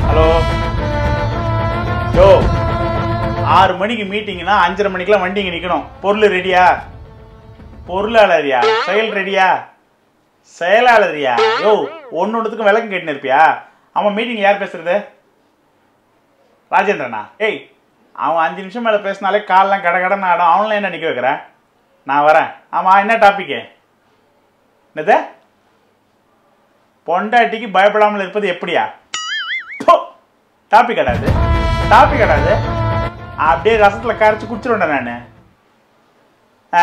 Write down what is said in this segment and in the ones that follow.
Hello யோ ஆறு மணிக்கு மீட்டிங்னா அஞ்சரை மணிக்கெல்லாம் வண்டி இங்கே நிற்கணும் பொருள் ரெடியா பொருளாளரியா செயல் ரெடியா செயலாளரியா யோ ஒன்று ஒன்றுத்துக்கும் விளக்கம் கேட்டுன்னு இருப்பியா அவன் மீட்டிங் யார் பேசுறது ராஜேந்திரனா ஏய் அவன் அஞ்சு நிமிஷம் மேலே பேசினாலே கால்லாம் கட கடன்னு ஆடும் அவன்லாம் என்ன நிற்க வைக்கிற நான் வரேன் ஆமாம் என்ன டாப்பிக்கு என்னது பொண்டாட்டிக்கு பயப்படாமல் இருப்பது எப்படியா டாபிக் கிடையாது டாபிக் கிடையாது அப்படியே ரசத்துல கரைச்சி குடிச்சிருவேன் நான் ஆ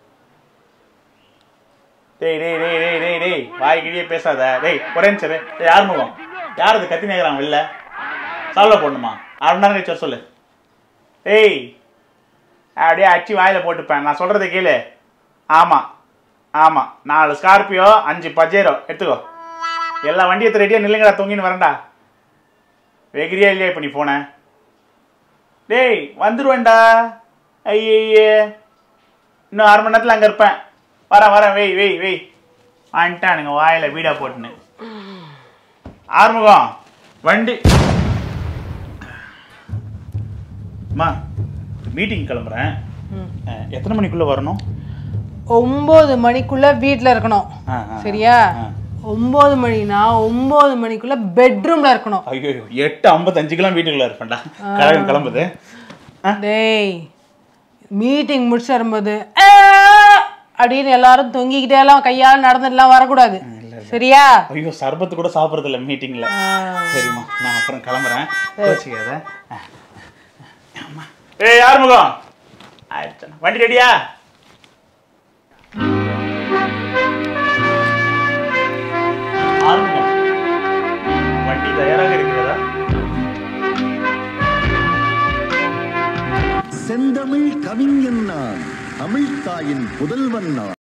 டேய் டேய் டேய் டேய் டேய் டேய் வாய் கிழியே பேசாத டேய் ஒரே நிமிஷம் இரு. டேய் யார் முகம் யார் இது கத்தி நேக்கிறான் வெளில சால்வ் பண்ணுமா அரை மணி நேரம் கழிச்சு வர சொல்லு ஏய் அப்படியே அடிச்சு வாயில போட்டுப்பேன் நான் சொல்றதை கேளு ஆமா ஆமா நாலு ஸ்கார்பியோ அஞ்சு பஜேரோ எடுத்துக்கோ எல்லா வண்டியத்தை ரெடியா நில்லுங்கடா தொங்கின்னு வரேன்டா வெகிரியா இல்லையா இப்போ நீ போன டேய் வந்துருவேன்டா ஐயே இன்னும் அரை மணி நேரத்தில் அங்கே இருப்பேன் வரேன் வரேன் வெய் வெய் வெய் வந்துட்டானுங்க வாயில வீடா போட்டுன்னு ஆறுமுகம் வண்டி அம்மா மீட்டிங் கிளம்புறேன் அஹ், எத்தனை மணிக்குள்ள வரணும் ஒன்பது மணிக்குள்ள வீட்ல இருக்கணும் ஆ, ஆ, சரியா ஆ. ஒன்பது மணினா ஒன்பது மணிக்குள்ள பெட்ரூம்ல இருக்கணும் ஐயோ எட்டு ஐம்பத்தஞ்சுக்கெல்லாம் வீட்டுக்குள்ள இருப்பேன்டா கழகம் கிளம்புது டேய் மீட்டிங் முடிச்சு வரும்போது "ஆ" அப்படின்னு எல்லாரும் தொங்கிக்கிட்டே எல்லாம் கையால நடந்துட்டுலாம் வரக்கூடாது சரியா ஐயோ சர்பத்து கூட சாப்பிட்றது இல்லை மீட்டிங்கில் சரிம்மா நான் அப்புறம் கிளம்புறேன் கோச்சிக்காத அம்மா. ஏய் யார் முகம் ஆயிடுச்சு வண்டி ரெடியா ஆறுமுகம் வண்டி தயாராக இருக்கிறதா செந்தமிழ் கவிஞன் நான் தமிழ்த்தாயின் புதல்வன் நான்